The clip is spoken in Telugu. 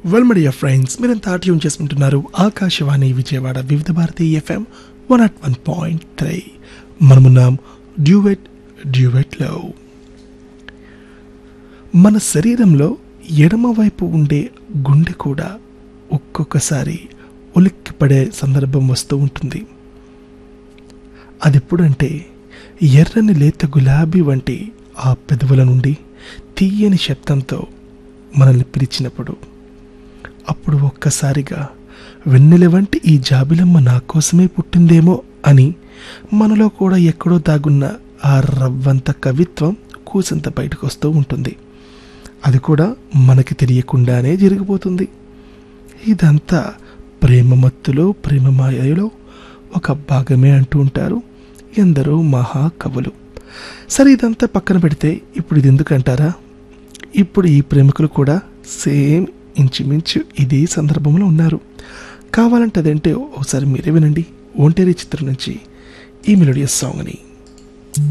వెల్ మీడియా ఫ్రెండ్స్ మీరంతా ట్యూన్ చేసుకుంటున్నారు Akashvani Vijayawada Vividh Bharati FM one not one point three మనమున్నాం డ్యూవెట్ డ్యూవెట్లో మన శరీరంలో ఎడమవైపు ఉండే గుండె కూడా ఒక్కొక్కసారి ఉలిక్కిపడే సందర్భం వస్తూ ఉంటుంది అది ఎప్పుడంటే ఎర్రని లేత గులాబీ వంటి ఆ పెదవుల నుండి తీయని శబ్దంతో మనల్ని పిలిచినప్పుడు అప్పుడు ఒక్కసారిగా వెన్నెల వంటి ఈ జాబిలమ్మ నా కోసమే పుట్టిందేమో అని మనలో కూడా ఎక్కడో దాగున్న ఆ రవ్వంత కవిత్వం కూసంత బయటకు వస్తూ ఉంటుంది అది కూడా మనకి తెలియకుండానే జరిగిపోతుంది ఇదంతా ప్రేమ మత్తులో ప్రేమ మాయలో ఒక భాగమే అంటూ ఉంటారు ఎందరో మహాకవులు సరే ఇదంతా పక్కన పెడితే ఇప్పుడు ఇది ఎందుకంటారా ఇప్పుడు ఈ ప్రేమికులు కూడా సేమ్ ఇంచుమించు ఇదే సందర్భంలో ఉన్నారు కావాలంటే అదంటే ఒకసారి మీరే వినండి ఒంటరి చిత్రం నుంచి ఈ మెలోడియస్ సాంగ్ని